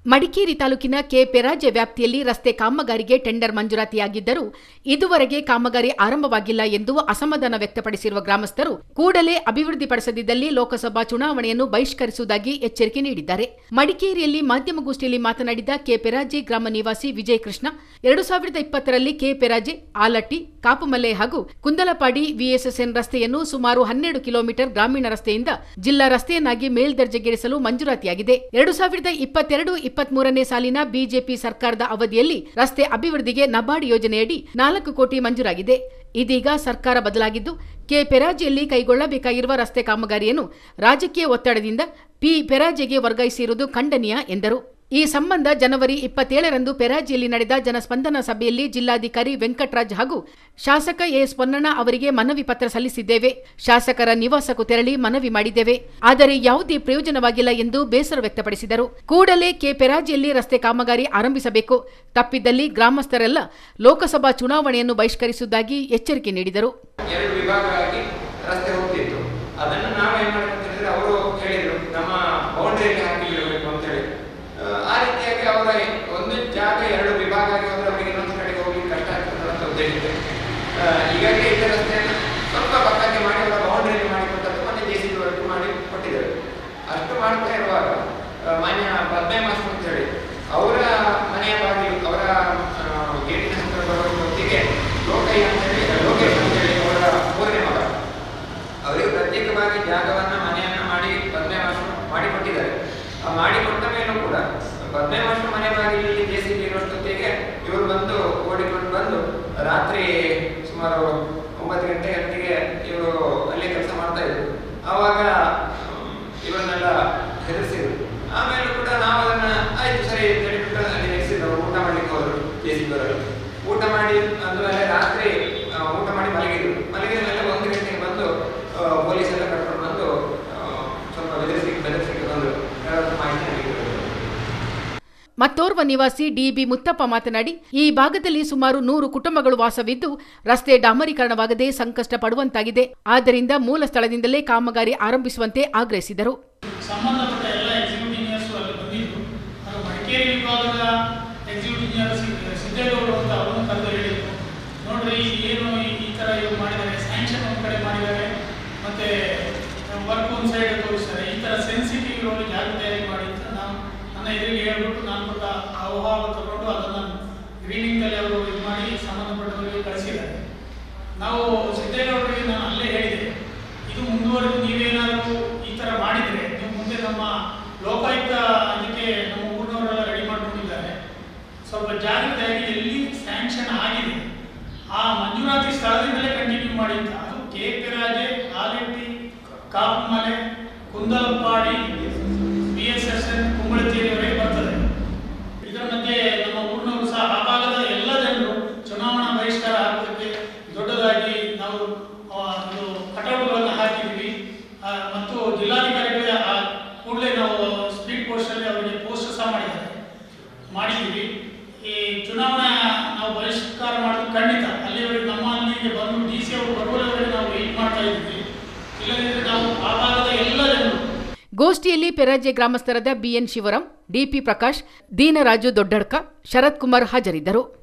ಮಡಿಕೇರಿ ತಾಲೂಕಿನ ಕೆ ಪೆರಾಜೆ ವ್ಯಾಪ್ತಿಯಲ್ಲಿ ರಸ್ತೆ ಕಾಮಗಾರಿಗೆ ಟೆಂಡರ್ ಮಂಜೂರಾತಿಯಾಗಿದ್ದರೂ ಇದುವರೆಗೆ ಕಾಮಗಾರಿ ಆರಂಭವಾಗಿಲ್ಲ ಎಂದು ಅಸಮಾಧಾನ ವ್ಯಕ್ತಪಡಿಸಿರುವ ಗ್ರಾಮಸ್ಥರು ಕೂಡಲೇ ಅಭಿವೃದ್ಧಿಪಡಿಸದಿದ್ದಲ್ಲಿ ಲೋಕಸಭಾ ಚುನಾವಣೆಯನ್ನು ಬಹಿಷ್ಕರಿಸುವುದಾಗಿ ಎಚ್ಚರಿಕೆ ನೀಡಿದ್ದಾರೆ ಮಡಿಕೇರಿಯಲ್ಲಿ ಮಾಧ್ಯಮಗೋಷ್ಠಿಯಲ್ಲಿ ಮಾತನಾಡಿದ ಕೆ ಪೆರಾಜೆ ಗ್ರಾಮ ನಿವಾಸಿ ವಿಜಯ್ ಕೃಷ್ಣ ಎರಡು ಸಾವಿರದ ಇಪ್ಪತ್ತರಲ್ಲಿ ಕೆ ಪೆರಾಜೆ ಆಲಟ್ಟಿ ಕಾಪುಮಲೆ ಹಾಗೂ ಕುಂದಲಪಾಡಿ ವಿಎಸ್ಎಸ್ಎನ್ ರಸ್ತೆಯನ್ನು ಸುಮಾರು ಹನ್ನೆರಡು ಕಿಲೋಮೀಟರ್ ಗ್ರಾಮೀಣ ರಸ್ತೆಯಿಂದ ಜಿಲ್ಲಾ ರಸ್ತೆಯನ್ನಾಗಿ ಮೇಲ್ದರ್ಜೆಗೇರಿಸಲು ಮಂಜೂರಾತಿಯಾಗಿದೆ ಎರಡು ಸಾವಿರದ ಇಪ್ಪತ್ತೆರಡು ಇಪ್ಪತ್ಮೂರನೇ ಸಾಲಿನ ಬಿಜೆಪಿ ಸರ್ಕಾರದ ಅವಧಿಯಲ್ಲಿ ರಸ್ತೆ ಅಭಿವೃದ್ಧಿಗೆ ನಬಾರ್ಡ್ ಯೋಜನೆಯಡಿ ನಾಲ್ಕು ಕೋಟಿ ಮಂಜೂರಾಗಿದೆ ಇದೀಗ ಸರ್ಕಾರ ಬದಲಾಗಿದ್ದು ಕೆ ಪೆರಾಜೆಯಲ್ಲಿ ಕೈಗೊಳ್ಳಬೇಕಾಗಿರುವ ರಸ್ತೆ ಕಾಮಗಾರಿಯನ್ನು ರಾಜಕೀಯ ಒತ್ತಡದಿಂದ ಪಿ ಪೆರಾಜೆಗೆ ವರ್ಗಾಯಿಸಿರುವುದು ಖಂಡನೀಯ ಎಂದರು ಈ ಸಂಬಂಧ ಜನವರಿ ಇಪ್ಪತ್ತೇಳರಂದು ಪೆರಾಜಿಯಲ್ಲಿ ನಡೆದ ಜನಸ್ಪಂದನ ಸಭೆಯಲ್ಲಿ ಜಿಲ್ಲಾಧಿಕಾರಿ ವೆಂಕಟರಾಜ್ ಹಾಗೂ ಶಾಸಕ ಎಸ್ ಪೊನ್ನಣ್ಣ ಅವರಿಗೆ ಮನವಿ ಪತ್ರ ಸಲ್ಲಿಸಿದ್ದೇವೆ ಶಾಸಕರ ನಿವಾಸಕ್ಕೂ ತೆರಳಿ ಮನವಿ ಮಾಡಿದ್ದೇವೆ ಆದರೆ ಯಾವುದೇ ಪ್ರಯೋಜನವಾಗಿಲ್ಲ ಎಂದು ಬೇಸರ ವ್ಯಕ್ತಪಡಿಸಿದರು ಕೂಡಲೇ ಕೆ ಪೆರಾಜಿಯಲ್ಲಿ ರಸ್ತೆ ಕಾಮಗಾರಿ ಆರಂಭಿಸಬೇಕು ತಪ್ಪಿದ್ದಲ್ಲಿ ಗ್ರಾಮಸ್ಥರೆಲ್ಲ ಲೋಕಸಭಾ ಚುನಾವಣೆಯನ್ನು ಬಹಿಷ್ಕರಿಸುವುದಾಗಿ ಎಚ್ಚರಿಕೆ ನೀಡಿದರು ಎರಡು ವಿಭಾಗ ಆಗಿ ರಸ್ತೆ ಹೋಗ್ತಿತ್ತು ಅದನ್ನು ನಾವು ಏನ್ ಮಾಡ್ಬೇಕು ಅಂತ ಹೇಳಿದ್ರೆ ಅವರು ಹೇಳಿದ್ರು ನಮ್ಮ ಬೌಂಡ್ರಿಯಲ್ಲಿ ಹಾಕಿ ಬಿಡಬೇಕು ಅಂತ ಹೇಳಿ ಆ, ಆ ರೀತಿಯಾಗಿ ಅವರ ಒಂದು ಜಾಗ ಎರಡು ವಿಭಾಗ ಆಗಿ ಹೋದ್ರೆ ಅವರಿಗೆ ಇನ್ನೊಂದು ಕಡೆಗೆ ಹೋಗ್ಲಿಕ್ಕೆ ಕಷ್ಟ ಆಗ್ತದೆ ಅಂತ ಉದ್ದೇಶ ಇದೆ ಆ, ಈಗಾಗಲೇ ಇದ್ದ ರಸ್ತೆಯನ್ನು ಸ್ವಲ್ಪ ಪಕ್ಕಕ್ಕೆ ಮಾಡಿ ಅವರ ಬೌಂಡ್ರಿಯಲ್ಲಿ ಮಾಡಿಕೊಟ್ಟದ್ದು ಮತ್ತೆ ಜೆ ಸಿ ಬಿ ವರ್ಕ್ ಮಾಡಿ ಕೊಟ್ಟಿದ್ದಾರೆ ಅಷ್ಟು ಮಾಡ್ತಾ ಇರುವಾಗ ಆ, ಮಾನ್ಯ ಪದ್ಮೆ ಮಾಸ್ಟರ್ ಅಂತ ಹೇಳಿ ಅವರ ಮನೆಯ ಬಾಗಿಲು ಅವರ ಆ, ಗೇಟಿನ ಹತ್ರ ಬರುವ ಹೊತ್ತಿಗೆ ಲೋಕಯ್ಯ ಅಂತ ಹೇಳಿ ಲೋಕೇಶ್ ಅಂತ ಹೇಳಿ ಅವರ ಮೂರನೇ ಮಗ ಅವರಿಗೆ ಪ್ರತ್ಯೇಕವಾಗಿ ಜಾಗವನ್ನ ಮನೆಯನ್ನ ಮಾಡಿ ಪದ್ಮೆ ಮಾಸ್ಟರ್ ಮಾಡಿಕೊಟ್ಟಿದ್ದಾರೆ ಆ ಮಾಡಿಕೊಟ್ಟ ಮೇಲೂ ಕೂಡ ಪದ್ಮೆ ಮಾಸ್ಟರ್ ಮನೆ ಬಾಗಿಲಲ್ಲಿ ಜೆ ಸಿ ಬಿ ಇರುವಷ್ಟೊತ್ತಿಗೆ ಇವರು ಬಂದು ಓಡಿಕೊಂಡು ಬಂದು ರಾತ್ರಿ ಸುಮಾರು ಒಂಬತ್ತು ಗಂಟೆ ಹೊತ್ತಿಗೆ ಇವರು ಅಲ್ಲೇ ಕೆಲಸ ಮಾಡ್ತಾ ಇದ್ರು ಆವಾಗ ಹ್ಮ್, ಇವರನ್ನೆಲ್ಲ ಹೆದರಿಸಿದ್ರು ಆಮೇಲೆ ಕೂಡ ನಾವು ಅದನ್ನ ಆಯ್ತು ಸರಿ ಅಂತ ಹೇಳಿಬಿಟ್ಟು ಅಲ್ಲಿ ನಿಲ್ಲಿಸಿದ್ರು ಊಟ ಮಾಡ್ಲಿಕ್ಕೆ ಹೋದ್ರು ಜೆ ಸಿ ಬಿ ಊಟ ಮಾಡಿ ಅಂದ್ಮೇಲೆ ರಾತ್ರಿ ಆ, ಊಟ ಮಾಡಿ ಮಲಗಿದ್ರು ಮಲಗಿದ ಮೇಲೆ ಒಂದು ಗಂಟೆಗೆ ಬಂದು ಆ, ಪೊಲೀಸ್ ಎಲ್ಲ ಕರ್ಕೊಂಡು ಬಂದು ಆ, ಸ್ವಲ್ಪ ಬೆದರಿಸಲಿಕ್ಕೆ ಬೆದರಿಸಲಿಕ್ಕೆ ಬಂದರು ಯಾರಾದ್ರೂ ಮಾಹಿತಿ ನೀಡಿದ್ರು ಮತ್ತೋರ್ವ ನಿವಾಸಿ ಡಿಬಿ ಮುತ್ತಪ್ಪ ಮಾತನಾಡಿ ಈ ಭಾಗದಲ್ಲಿ ಸುಮಾರು ನೂರು ಕುಟುಂಬಗಳು ವಾಸವಿದ್ದು ರಸ್ತೆ ಡಾಮರೀಕರಣವಾಗದೆ ಸಂಕಷ್ಟ ಪಡುವಂತಾಗಿದೆ ಆದ್ದರಿಂದ ಮೂಲ ಸ್ಥಳದಿಂದಲೇ ಕಾಮಗಾರಿ ಆರಂಭಿಸುವಂತೆ ಆಗ್ರಹಿಸಿದರು ಸಂಬಂಧಪಟ್ಟ ಎಲ್ಲ ಎಕ್ಸಿಕ್ಯೂಟಿವ್ ಇಂಜಿನಿಯರ್ಸ್ ಅಲ್ಲಿ ಬಂದಿದ್ರು ಹಾಗೂ ಮಡಿಕೇರಿ ವಿಭಾಗದ ಎಕ್ಸಿಕ್ಯೂಟಿವ್ ಇಂಜಿನಿಯರ್ ಸಿದ್ದೇಗೌಡರು ಅಂತ ಅವರನ್ನು ಕರೆದು ಹೇಳಿದ್ರು ನೋಡ್ರಿ ಏನು ಈ- ಈ ಥರ ಇವ್ರು ಮಾಡಿದ್ದಾರೆ ಸ್ಯಾಂಕ್ಷನ್ ಒಂದು ಕಡೆ ಮಾಡಿದ್ದಾರೆ ಮತ್ತೆ ವರ್ಕ್ ಒಂದು ಸೈಡ್ ತೋರಿಸ್ತಾರೆ ಈ ಥರ ಸೆನ್ಸಿಟಿವ್ ಇರೋರು ಜಾಗೃತಿಯಾಗಿ ಮಾಡಿ ಅಂತ ನಾವು ನನ್ನ ಎದುರಿಗೆ ಹೇಳ್ಬಿಟ್ಟು ನಾನು ಕೊಟ್ಟ ಆಹ್ವಾನ ತಗೊಂಡು ಅದನ್ನು ಗ್ರೀನಿಂಗಲ್ಲಿ ಅವರು ಇದು ಮಾಡಿ ಸಂಬಂಧಪಟ್ಟವರಿಗೆ ಕಳಿಸಿದ್ದಾರೆ ನಾವು ಸಿದ್ದೇಗೌಡರಿಗೆ ನಾನು ಅಲ್ಲೇ ಹೇಳಿದೆ ಇದು ಮುಂದುವರೆದು ನೀವೇನಾದರೂ ಈ ಥರ ಮಾಡಿದರೆ ನೀವು ಮುಂದೆ ನಮ್ಮ ಲೋಕಾಯುಕ್ತ ಅದಕ್ಕೆ ನಮ್ಮ ಊರಿನವರೆಲ್ಲ ರೆಡಿ ಮಾಡ್ಕೊಂಡಿದ್ದಾರೆ ಸ್ವಲ್ಪ ಜಾಗ್ರತೆಯಾಗಿ ಎಲ್ಲಿ ಸ್ಯಾಂಕ್ಷನ್ ಆಗಿದೆ ಆ ಮಂಜೂರಾತಿ ಸ್ಥಳದಿಂದಲೇ ಕಂಟಿನ್ಯೂ ಮಾಡಿ ಅಂತ ಅದು ಕೆ ಪಿ ರಾಜೆ Aletti Kapumale Kundalpadi B S S N ಕುಂಬಳಚೇರಿಯವರೆಗೆ ಬರ್ತದೆ ಇದರ ಮಧ್ಯೆ ನಮ್ಮ ಊರಿನವರು ಸಹ ಆ ಭಾಗದ ಎಲ್ಲ ಜನರು ಚುನಾವಣಾ ಬಹಿಷ್ಕಾರ ಹಾಕೋದಕ್ಕೆ ದೊಡ್ಡದಾಗಿ ನಾವು ಆ, ಇದು ಕಟೌಟ್ಗಳನ್ನು ಹಾಕಿದ್ವಿ ಆ, ಮತ್ತು ಜಿಲ್ಲಾಧಿಕಾರಿಗಳಿಗೆ ಆ ಕೂಡಲೇ ನಾವು ಸ್ಪೀಡ್ ಪೋಸ್ಟಲ್ಲಿ ಅವರಿಗೆ ಪೋಸ್ಟ್ ಸಹ ಮಾಡಿದ್ದಾರೆ ಮಾಡಿದ್ದೀವಿ ಈ ಚುನಾವಣಾ ನಾವು ಬಹಿಷ್ಕಾರ ಮಾಡೋದು ಖಂಡಿತ ಅಲ್ಲಿವರೆಗೆ ನಮ್ಮ ಅಲ್ಲಿಗೆ ಬಂದು ಡಿ ಸಿ ಅವರು ಬರುವವರೆಗೆ ನಾವು ವೆಯ್ಟ್ ಮಾಡ್ತಾ ಇದ್ವಿ ಇಲ್ಲದಿದ್ದರೆ ನಾವು ಆ ಭಾಗದ ಎಲ್ಲ ಜನರು ಗೋಷ್ಠಿಯಲ್ಲಿ ಪೆರಾಜೆ ಗ್ರಾಮಸ್ಥರಾದ ಬಿಎನ್ ಶಿವರಾಂ ಡಿಪಿ ಪ್ರಕಾಶ್ ದೀನರಾಜು ದೊಡ್ಡಡ್ಕ ಶರತ್ ಕುಮಾರ್ ಹಾಜರಿದ್ದರು